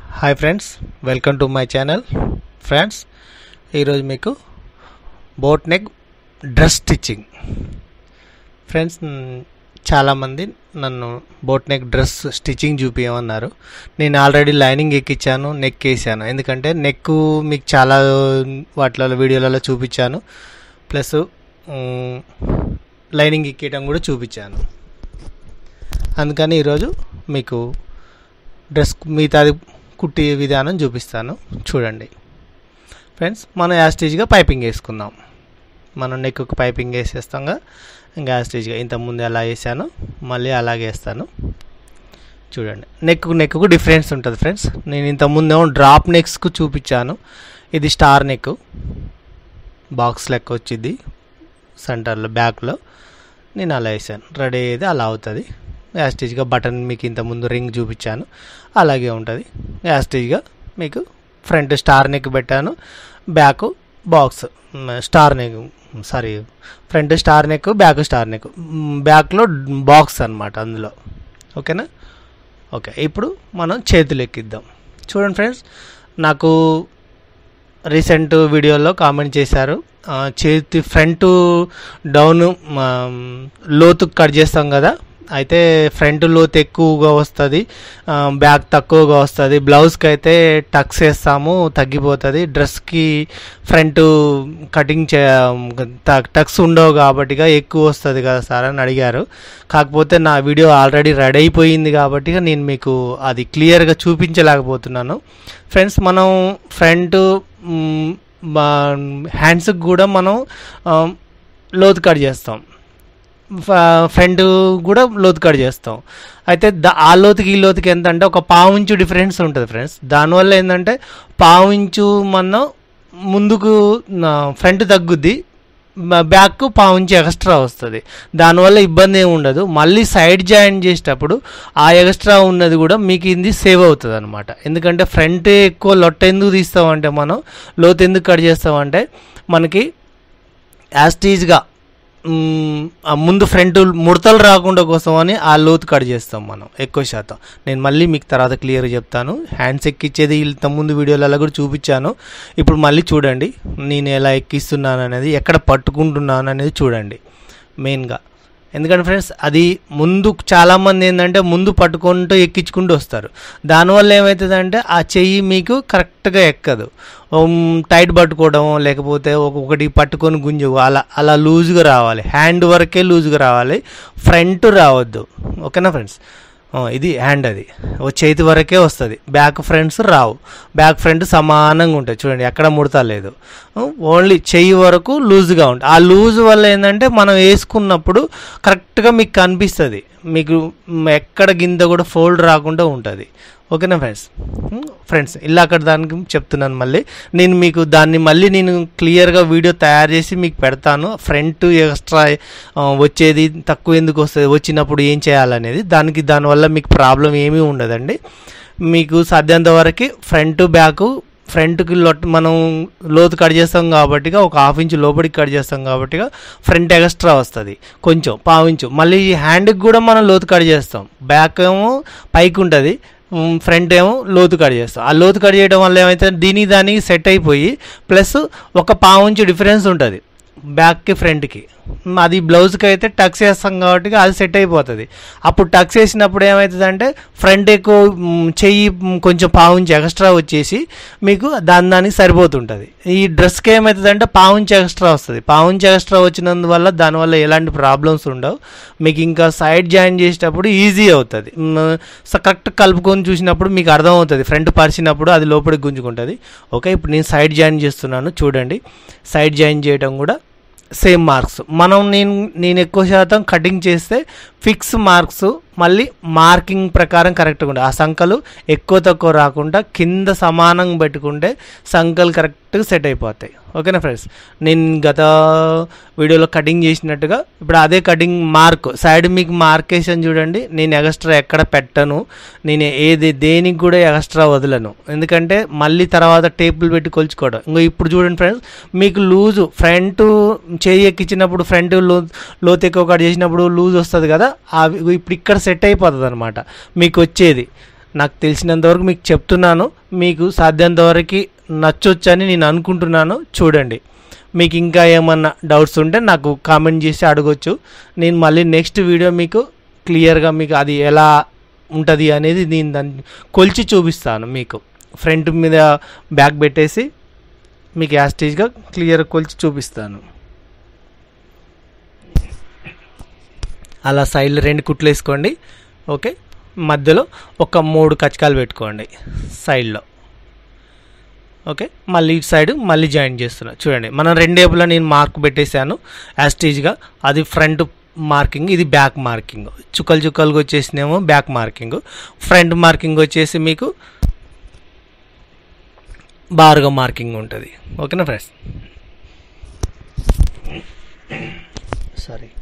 Hi friends welcome to my channel friends ఈరోజు మీకు boat neck dress stitching friends మ్, చాలామంది నన్ను బోట్ నెక్ డ్రెస్ స్టిచ్చింగ్ చూపించమన్నారు నేను ఆల్రెడీ లైనింగ్ ఎక్కించాను నెక్ వేసాను ఎందుకంటే నెక్ మీకు చాలా వాటిలో వీడియోలలో చూపించాను ప్లస్ మ్, లైనింగ్ ఎక్కియటం కూడా చూపించాను అందుకని ఈరోజు మీకు డ్రెస్ మిగతాది కుట్టే విధానం చూపిస్తాను చూడండి ఫ్రెండ్స్ మనం యాస్టేజ్గా పైపింగ్ వేసుకుందాం మనం నెక్కు పైపింగ్ వేసేస్తాంగా ఇంకా యాస్టేజ్గా ఇంతకుముందు ఎలా వేసాను మళ్ళీ అలాగే వేస్తాను చూడండి నెక్కు నెక్కు డిఫరెన్స్ ఉంటుంది ఫ్రెండ్స్ నేను ఇంతకుముందు ఏమో డ్రాప్ నెక్స్కు చూపించాను ఇది స్టార్ నెక్ బాక్స్ లెక్క వచ్చింది సెంటర్లో బ్యాక్లో నేను అలా వేసాను రెడీ అయ్యేది అలా అవుతుంది యాస్టేజ్గా బటన్ మీకు ఇంతకుముందు రింగ్ చూపించాను అలాగే ఉంటుంది యాస్టేజ్గా మీకు ఫ్రంట్ స్టార్ నెక్ పెట్టాను బ్యాక్ బాక్స్ మ్, star neck sorry front star neck back star neck మ్, బ్యాక్లో బాక్స్ అనమాట అందులో ఓకేనా ఓకే ఇప్పుడు మనం చేతులు ఎక్కిద్దాం చూడండి ఫ్రెండ్స్ నాకు రీసెంట్ వీడియోలో కామెంట్ చేశారు ఆ, చేతి ఫ్రంట్ డౌన్ లోతు కట్ చేస్తాం కదా అయితే ఫ్రంట్ లోతు ఎక్కువగా వస్తుంది బ్యాక్ తక్కువగా వస్తుంది బ్లౌజ్కి అయితే టక్స్ వేస్తాము తగ్గిపోతుంది డ్రెస్కి ఫ్రంట్ కటింగ్ చే టక్స్ ఉండవు కాబట్టిగా ఎక్కువ వస్తుంది కదా సార్ అని అడిగారు కాకపోతే నా వీడియో ఆల్రెడీ రెడీ అయిపోయింది కాబట్టి నేను మీకు అది క్లియర్గా చూపించలేకపోతున్నాను ఫ్రెండ్స్ మనం ఫ్రంట్ హ్యాండ్స్కి కూడా మనం ఆ, లోతు కట్ చేస్తాం ఫ్రంట్ కూడా లోతు కట్ చేస్తాం అయితే ద ఆ లోతుకి ఈ లోతుకి ఎంత అంటే ఒక పావు ఇంచు డిఫరెన్స్ ఉంటుంది ఫ్రెండ్స్ దానివల్ల ఏంటంటే పావు ఇంచు మనం ముందుకు ఫ్రంట్ తగ్గుద్ది బ్యాక్ పావు ఇంచు ఎక్స్ట్రా వస్తుంది దానివల్ల ఇబ్బంది ఏమి ఉండదు మళ్ళీ సైడ్ జాయిన్ చేసేటప్పుడు ఆ ఎక్స్ట్రా ఉన్నది కూడా మీకు ఇది సేవ్ అవుతుంది అనమాట ఎందుకంటే ఫ్రంట్ ఎక్కువ లొట్ట ఎందుకు తీస్తామంటే మనం లోతు ఎందుకు కట్ చేస్తామంటే మనకి యాస్టీజ్గా మ్, ఆ ముందు ఫ్రంట్ ముడతలు రాకుండా కోసం అని ఆ లోతు కట్ చేస్తాం మనం ఎక్కువ శాతం నేను మళ్ళీ మీకు తర్వాత క్లియర్గా చెప్తాను హ్యాండ్స్ ఎక్కిచ్చేది ఇంత ముందు వీడియోలలో కూడా చూపించాను ఇప్పుడు మళ్ళీ చూడండి నేను ఎలా ఎక్కిస్తున్నాను అనేది ఎక్కడ పట్టుకుంటున్నాను అనేది చూడండి మెయిన్గా ఎందుకంటే ఫ్రెండ్స్ అది ముందు చాలామంది ఏంటంటే ముందు పట్టుకుంటూ ఎక్కించుకుంటూ వస్తారు దానివల్ల ఏమవుతుందంటే ఆ చెయ్యి మీకు కరెక్ట్గా ఎక్కదు ఉమ్, టైట్ పట్టుకోవడం లేకపోతే ఒక్కొక్కటి పట్టుకొని గుంజు అలా అలా లూజ్గా రావాలి హ్యాండ్ వరకే లూజ్గా రావాలి ఫ్రంట్ రావద్దు ఓకేనా ఫ్రెండ్స్ ఆ, ఇది హ్యాండ్ అది ఓ చేతి వరకే వస్తుంది బ్యాక్ ఫ్రంట్స్ రావు బ్యాక్ ఫ్రంట్ సమానంగా ఉంటాయి చూడండి ఎక్కడ ముడతా లేదు ఓన్లీ చెయ్యి వరకు లూజ్గా ఉంటుంది ఆ లూజ్ వల్ల ఏంటంటే మనం వేసుకున్నప్పుడు కరెక్ట్గా మీకు కనిపిస్తుంది మీకు మ్, ఎక్కడ గింత కూడా ఫోల్డ్ రాకుండా ఉంటుంది ఓకేనా ఫ్రెండ్స్ ఫ్రెండ్స్ ఇలా అక్కడ దానికి చెప్తున్నాను మళ్ళీ నేను మీకు దాన్ని మళ్ళీ నేను క్లియర్గా వీడియో తయారు చేసి మీకు పెడతాను ఫ్రంట్ ఎక్స్ట్రా ఆ, వచ్చేది తక్కువ ఎందుకు వస్తుంది వచ్చినప్పుడు ఏం చేయాలనేది దానికి దానివల్ల మీకు ప్రాబ్లం ఏమీ ఉండదండి మీకు సాధ్యంత వరకు ఫ్రంట్ బ్యాక్ ఫ్రంట్కి లొట్ మనం లోతు కట్ చేస్తాం కాబట్టి ఒక హాఫ్ ఇంచ్ లోపలికి కట్ చేస్తాం కాబట్టి ఫ్రంట్ ఎక్స్ట్రా వస్తుంది కొంచెం పావించు మళ్ళీ ఈ హ్యాండ్కి కూడా మనం లోతు కట్ చేస్తాం బ్యాక్ ఏమో పైకి ఉంటుంది ఫ్రంట్ ఏమో లోతు కట్ చేస్తాం ఆ లోతు కట్ చేయడం వల్ల ఏమైతే దీని దానికి సెట్ అయిపోయి ప్లస్ ఒక పావుంచు డిఫరెన్స్ ఉంటుంది బ్యాక్కి ఫ్రంట్కి అది బ్లౌజ్కి అయితే టక్స్ వేస్తాం కాబట్టి అది సెట్ అయిపోతుంది అప్పుడు టక్స్ వేసినప్పుడు ఏమవుతుందంటే ఫ్రంట్ ఎక్కువ మ్, చెయ్యి మ్, కొంచెం పావుంచి ఎక్స్ట్రా వచ్చేసి మీకు దాని దానికి సరిపోతుంటుంది ఈ డ్రెస్కి ఏమవుతుందంటే పావుంచి ఎక్స్ట్రా వస్తుంది పావుంచి ఎక్స్ట్రా వచ్చినందువల్ల దానివల్ల ఎలాంటి ప్రాబ్లమ్స్ ఉండవు మీకు ఇంకా సైడ్ జాయిన్ చేసేటప్పుడు ఈజీ అవుతుంది మ్, సో కరెక్ట్ కలుపుకొని చూసినప్పుడు మీకు అర్థమవుతుంది ఫ్రంట్ పరిచినప్పుడు అది లోపలికి గుంజుకుంటుంది ఓకే ఇప్పుడు నేను సైడ్ జాయిన్ చేస్తున్నాను చూడండి సైడ్ జాయిన్ చేయడం కూడా సేమ్ మార్క్స్ మనం నేను నేను ఎక్కువ శాతం కటింగ్ చేస్తే ఫిక్స్ మార్క్స్ మళ్ళీ మార్కింగ్ ప్రకారం కరెక్ట్గా ఉంటాయి ఆ సంఖ్యలు ఎక్కువ తక్కువ రాకుండా కింద సమానంగా పెట్టుకుంటే సంఖ్యలు కరెక్ట్గా సెట్ అయిపోతాయి ఓకేనా ఫ్రెండ్స్ నేను గత వీడియోలో కటింగ్ చేసినట్టుగా ఇప్పుడు అదే కటింగ్ మార్క్ సైడ్ మీకు మార్కేషన్ చూడండి నేను ఎక్స్ట్రా ఎక్కడ పెట్టను నేను ఏది దేనికి కూడా ఎక్స్ట్రా వదలను ఎందుకంటే మళ్ళీ తర్వాత టేపులు పెట్టి కొలుచుకోవడం ఇంకో ఇప్పుడు చూడండి ఫ్రెండ్స్ మీకు లూజు ఫ్రంట్ చేయి ఎక్కించినప్పుడు ఫ్రంట్ లో లోతు ఎక్కువ కట్ చేసినప్పుడు లూజ్ వస్తుంది కదా అవి ఇప్పుడు ఇక్కడ సెట్ అయిపోతుంది అనమాట మీకు వచ్చేది నాకు తెలిసినంత వరకు మీకు చెప్తున్నాను మీకు సాధ్యంత వరకు నచ్చొచ్చని నేను అనుకుంటున్నాను చూడండి మీకు ఇంకా ఏమన్నా డౌట్స్ ఉంటే నాకు కామెంట్ చేసి అడగొచ్చు నేను మళ్ళీ నెక్స్ట్ వీడియో మీకు క్లియర్గా మీకు అది ఎలా ఉంటుంది అనేది నేను దాన్ని కొలిచి చూపిస్తాను మీకు ఫ్రంట్ మీద బ్యాక్ పెట్టేసి మీకు యాస్టేజ్గా క్లియర్ కొలిచి చూపిస్తాను అలా సైడ్లో రెండు కుట్లు వేసుకోండి ఓకే మధ్యలో ఒక మూడు కచ్చకాలు పెట్టుకోండి సైడ్లో ఓకే మళ్ళీ ఇటు సైడ్ మళ్ళీ జాయిన్ చేస్తున్నా చూడండి మనం రెండేపులా నేను మార్క్ పెట్టేశాను యాస్టేజ్గా అది ఫ్రంట్ మార్కింగ్ ఇది బ్యాక్ మార్కింగ్ చుక్కలు చుక్కలుగా వచ్చేసినేమో బ్యాక్ మార్కింగ్ ఫ్రంట్ మార్కింగ్ వచ్చేసి మీకు బారుగా మార్కింగ్ ఉంటుంది ఓకేనా ఫ్రెండ్స్ సారీ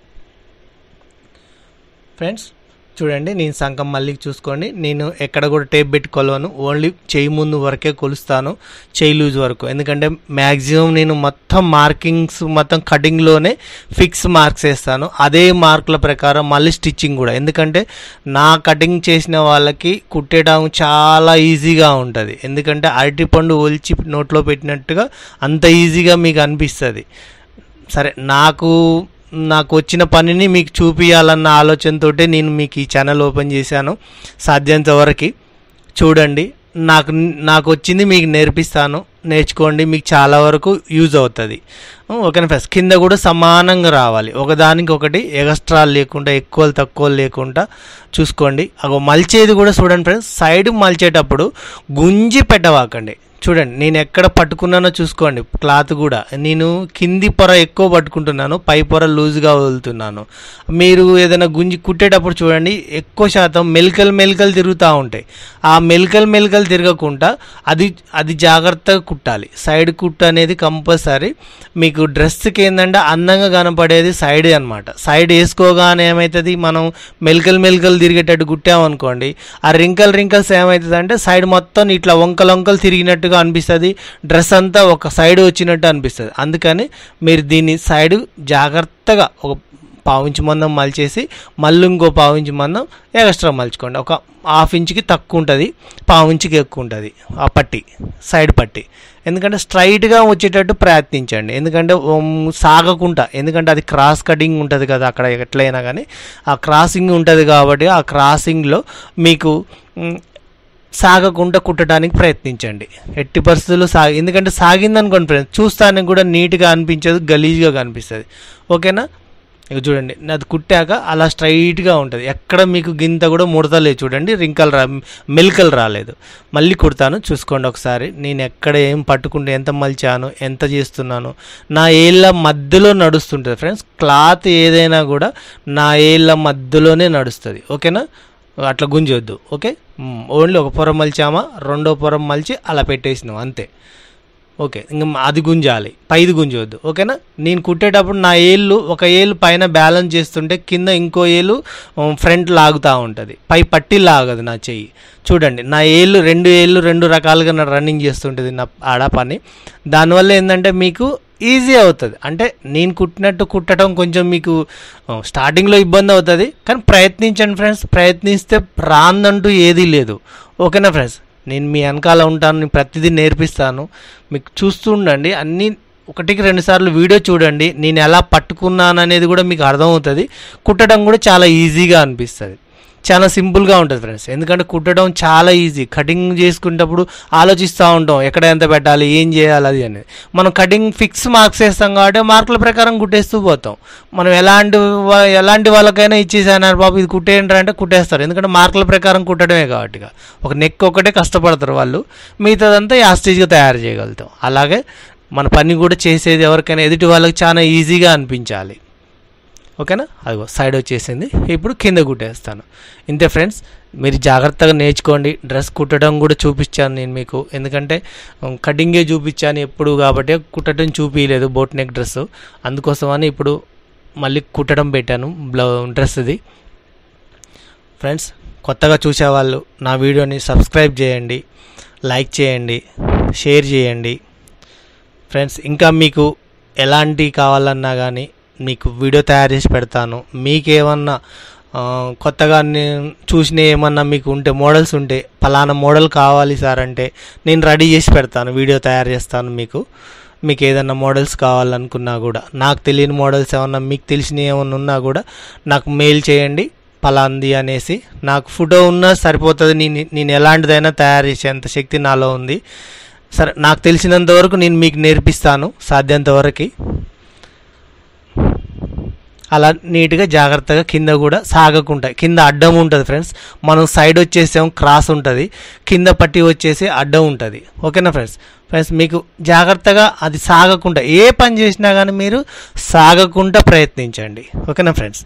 ఫ్రెండ్స్ చూడండి నేను సంఖం మళ్ళీ చూసుకోండి నేను ఎక్కడ కూడా టేప్ పెట్టి కొలవను ఓన్లీ చేయి ముందు వరకే కొలుస్తాను చేయి లూజ్ వరకు ఎందుకంటే మ్యాక్సిమం నేను మొత్తం మార్కింగ్స్ మొత్తం కటింగ్లోనే ఫిక్స్ మార్క్స్ వేస్తాను అదే మార్కుల ప్రకారం మళ్ళీ స్టిచ్చింగ్ కూడా ఎందుకంటే నా కటింగ్ చేసిన వాళ్ళకి కుట్టేయడం చాలా ఈజీగా ఉంటుంది ఎందుకంటే అరటిపండు ఒలిచి నోట్లో పెట్టినట్టుగా అంత ఈజీగా మీకు అనిపిస్తుంది సరే నాకు నాకు వచ్చిన పనిని మీకు చూపించాలన్న ఆలోచనతో నేను మీకు ఈ ఛానల్ ఓపెన్ చేశాను సాధ్యంత వరకు చూడండి నాకు నాకు వచ్చింది మీకు నేర్పిస్తాను నేర్చుకోండి మీకు చాలా వరకు యూజ్ అవుతుంది ఓకేనా ఫ్రెండ్స్ కింద కూడా సమానంగా రావాలి ఒకదానికి ఒకటి ఎక్స్ట్రా లేకుండా ఎక్కువ తక్కువ లేకుండా చూసుకోండి అగో మలిచేది కూడా చూడండి ఫ్రెండ్స్ సైడ్ మలిచేటప్పుడు గుంజి పెట్టవాకండి చూడండి నేను ఎక్కడ పట్టుకున్నానో చూసుకోండి క్లాత్ కూడా నేను కింది పొర ఎక్కువ పట్టుకుంటున్నాను పై పొర లూజ్గా వదులుతున్నాను మీరు ఏదైనా గుంజి కుట్టేటప్పుడు చూడండి ఎక్కువ శాతం మెలికలు మెలికలు తిరుగుతూ ఉంటాయి ఆ మెలికలు మెలికలు తిరగకుండా అది అది జాగ్రత్తగా కుట్టాలి సైడ్ కుట్టు అనేది కంపల్సరీ మీకు డ్రెస్కి ఏంటంటే అందంగా కనపడేది సైడ్ అనమాట సైడ్ వేసుకోగానే ఏమవుతుంది మనం మెలికలు మెలికలు తిరిగేటట్టు కుట్టామనుకోండి ఆ రింకల్ రింకల్స్ ఏమవుతుంది అంటే సైడ్ మొత్తం ఇట్లా వంకలు వంకలు తిరిగినట్టుగా అనిపిస్తుంది డ్రెస్ అంతా ఒక సైడ్ వచ్చినట్టు అనిపిస్తుంది అందుకని మీరు దీన్ని సైడ్ జాగ్రత్తగా ఒక పావించి మందం మలిచేసి మళ్ళీ ఇంకో పావించి మందం ఎక్స్ట్రా మలుచుకోండి ఒక హాఫ్ ఇంచుకి తక్కువ ఉంటుంది పావించుకి ఎక్కువ ఉంటుంది ఆ పట్టి సైడ్ పట్టి ఎందుకంటే స్ట్రైట్గా వచ్చేటట్టు ప్రయత్నించండి ఎందుకంటే ఉమ్, సాగకుండా ఎందుకంటే అది క్రాస్ కటింగ్ ఉంటుంది కదా అక్కడ ఎట్లయినా కానీ ఆ క్రాసింగ్ ఉంటుంది కాబట్టి ఆ క్రాసింగ్లో మీకు ఉమ్, సాగకుండా కుట్టడానికి ప్రయత్నించండి ఎట్టి పరిస్థితుల్లో సాగి ఎందుకంటే సాగిందనుకోండి ఫ్రెండ్స్ చూస్తానికి కూడా నీట్గా అనిపించదు గలీజ్గా కనిపిస్తుంది ఓకేనా ఇక చూడండి అది కుట్టాక అలా స్ట్రైట్గా ఉంటుంది ఎక్కడ మీకు గింత కూడా ముడతలేదు చూడండి రింకలు రా మెలికలు రాలేదు మళ్ళీ కుడతాను చూసుకోండి ఒకసారి నేను ఎక్కడ ఏం పట్టుకుంటే ఎంత మలిచాను ఎంత చేస్తున్నాను నా ఏళ్ళ మధ్యలో నడుస్తుంటుంది ఫ్రెండ్స్ క్లాత్ ఏదైనా కూడా నా ఏళ్ళ మధ్యలోనే నడుస్తుంది ఓకేనా అట్లా గుంజొద్దు ఓకే మ్, ఓన్లీ ఒక పొర మలిచామా రెండో పొర మలిచి అలా పెట్టేసినాం అంతే ఓకే ఇంకా అది గుంజాలి పైది గుంజవద్దు ఓకేనా నేను కుట్టేటప్పుడు నా ఏళ్ళు ఒక ఏళ్ళు పైన బ్యాలెన్స్ చేస్తుంటే కింద ఇంకో ఏళ్ళు ఫ్రంట్ లాగుతూ ఉంటుంది పై పట్టి లాగదు నా చెయ్యి చూడండి నా ఏళ్ళు రెండు ఏళ్ళు రెండు రకాలుగా నా రన్నింగ్ చేస్తుంటుంది నా ఆడ పని దానివల్ల ఏంటంటే మీకు ఈజీ అవుతుంది అంటే నేను కుట్టినట్టు కుట్టడం కొంచెం మీకు ఆ, స్టార్టింగ్లో ఇబ్బంది అవుతుంది కానీ ప్రయత్నించండి ఫ్రెండ్స్ ప్రయత్నిస్తే రాందంటూ ఏదీ లేదు ఓకేనా ఫ్రెండ్స్ నేను మీ వెనకాల ఉంటాను నేను ప్రతిదీ నేర్పిస్తాను మీకు చూస్తూ ఉండండి అన్నీ ఒకటికి రెండు సార్లు వీడియో చూడండి నేను ఎలా పట్టుకున్నాను అనేది కూడా మీకు అర్థమవుతుంది కుట్టడం కూడా చాలా ఈజీగా అనిపిస్తుంది చాలా సింపుల్గా ఉంటుంది ఫ్రెండ్స్ ఎందుకంటే కుట్టడం చాలా ఈజీ కటింగ్ చేసుకునేటప్పుడు ఆలోచిస్తూ ఉంటాం ఎక్కడ ఎంత పెట్టాలి ఏం చేయాలి అది అనేది మనం కటింగ్ ఫిక్స్ మార్క్స్ వేస్తాం కాబట్టి మార్కుల ప్రకారం కుట్టేస్తూ పోతాం మనం ఎలాంటి వా- ఎలాంటి వాళ్ళకైనా ఇచ్చేసాను బాబు ఇది కుట్టేయండి అంటే కుట్టేస్తారు ఎందుకంటే మార్కుల ప్రకారం కుట్టడమే కాబట్టి ఇక. ఒక నెక్ ఒకటే కష్టపడతారు వాళ్ళు మిగతాదంతా యాస్టేజ్గా తయారు చేయగలుగుతాం అలాగే మన పని కూడా చేసేది ఎవరికైనా ఎదుటి వాళ్ళకి చాలా ఈజీగా అనిపించాలి ఓకేనా అదిగో సైడ్ వచ్చేసింది ఇప్పుడు కింద కుట్టేస్తాను ఇంతే ఫ్రెండ్స్ మీరు జాగ్రత్తగా నేర్చుకోండి డ్రెస్ కుట్టడం కూడా చూపించాను నేను మీకు ఎందుకంటే ఉమ్, కటింగే చూపించాను ఎప్పుడు కాబట్టి కుట్టడం చూపించలేదు బోట్ నెక్ డ్రెస్ అందుకోసమని ఇప్పుడు మళ్ళీ కుట్టడం పెట్టాను బ్లౌ డ్రెస్ది ఫ్రెండ్స్ కొత్తగా చూసేవాళ్ళు నా వీడియోని సబ్స్క్రైబ్ చేయండి లైక్ చేయండి షేర్ చేయండి ఫ్రెండ్స్ ఇంకా మీకు ఎలాంటి కావాలన్నా కానీ మీకు వీడియో తయారు చేసి పెడతాను మీకేమన్నా ఆ, కొత్తగా నేను చూసిన ఏమన్నా మీకు ఉంటే మోడల్స్ ఉంటే ఫలానా మోడల్ కావాలి సార్ అంటే నేను రెడీ చేసి పెడతాను వీడియో తయారు చేస్తాను మీకు మీకు ఏదన్నా మోడల్స్ కావాలనుకున్నా కూడా నాకు తెలియని మోడల్స్ ఏమన్నా మీకు తెలిసినవి ఏమన్నా ఉన్నా కూడా నాకు మెయిల్ చేయండి పలాంది అనేసి నాకు ఫోటో ఉన్నా సరిపోతుంది నేను నేను ఎలాంటిదైనా తయారు చేసేంత శక్తి నాలో ఉంది సరే నాకు తెలిసినంత వరకు నేను మీకు నేర్పిస్తాను సాధ్యంత వరకు అలా నీట్గా జాగ్రత్తగా కింద కూడా సాగకుండా కింద అడ్డం ఉంటుంది ఫ్రెండ్స్ మనం సైడ్ వచ్చేసాం క్రాస్ ఉంటుంది కింద పట్టి వచ్చేసి అడ్డం ఉంటుంది ఓకేనా ఫ్రెండ్స్ ఫ్రెండ్స్ మీకు జాగ్రత్తగా అది సాగకుండా ఏ పని చేసినా కానీ మీరు సాగకుండా ప్రయత్నించండి ఓకేనా ఫ్రెండ్స్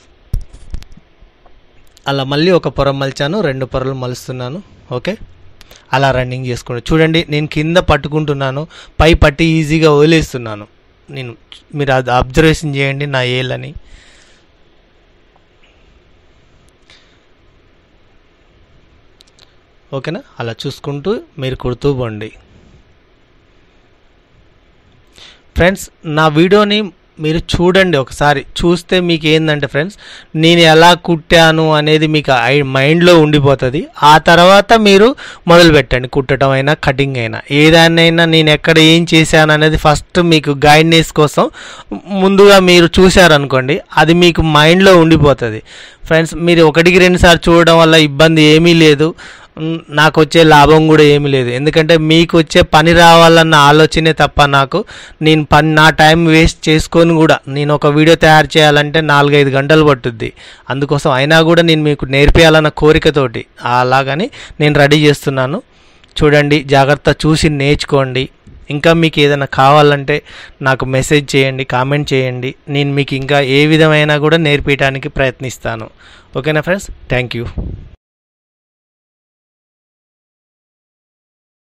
అలా మళ్ళీ ఒక పొర మలిచాను రెండు పొరలు మలుస్తున్నాను ఓకే అలా రన్నింగ్ చేసుకోండి చూడండి నేను కింద పట్టుకుంటున్నాను పై పట్టి ఈజీగా వదిలేస్తున్నాను నేను మీరు అది అబ్జర్వేషన్ చేయండి నా ఏళ్ళని ఓకేనా అలా చూసుకుంటూ మీరు కుడుతూ పోండి ఫ్రెండ్స్ నా వీడియోని మీరు చూడండి ఒకసారి చూస్తే మీకు ఏంటంటే ఫ్రెండ్స్ నేను ఎలా కుట్టాను అనేది మీకు ఐ మైండ్లో ఉండిపోతుంది ఆ తర్వాత మీరు మొదలు పెట్టండి కుట్టడం అయినా కటింగ్ అయినా ఏదాన్నైనా నేను ఎక్కడ ఏం చేశాను అనేది ఫస్ట్ మీకు గైడ్నెస్ కోసం ముందుగా మీరు చూశారనుకోండి అది మీకు మైండ్లో ఉండిపోతుంది ఫ్రెండ్స్ మీరు ఒకటికి రెండు సార్లు చూడడం వల్ల ఇబ్బంది ఏమీ లేదు మ్, నాకు వచ్చే లాభం కూడా ఏమీ లేదు ఎందుకంటే మీకు వచ్చే పని రావాలన్న ఆలోచనే తప్ప నాకు నేను పని నా టైం వేస్ట్ చేసుకొని కూడా నేను ఒక వీడియో తయారు చేయాలంటే నాలుగైదు గంటలు పట్టుద్ది అందుకోసం అయినా కూడా నేను మీకు నేర్పించాలన్న కోరికతోటి అలాగని నేను రెడీ చేస్తున్నాను చూడండి జాగ్రత్త చూసి నేర్చుకోండి ఇంకా మీకు ఏదైనా కావాలంటే నాకు మెసేజ్ చేయండి కామెంట్ చేయండి నేను మీకు ఇంకా ఏ విధమైనా కూడా నేర్పించడానికి ప్రయత్నిస్తాను ఓకేనా ఫ్రెండ్స్ థ్యాంక్ యూ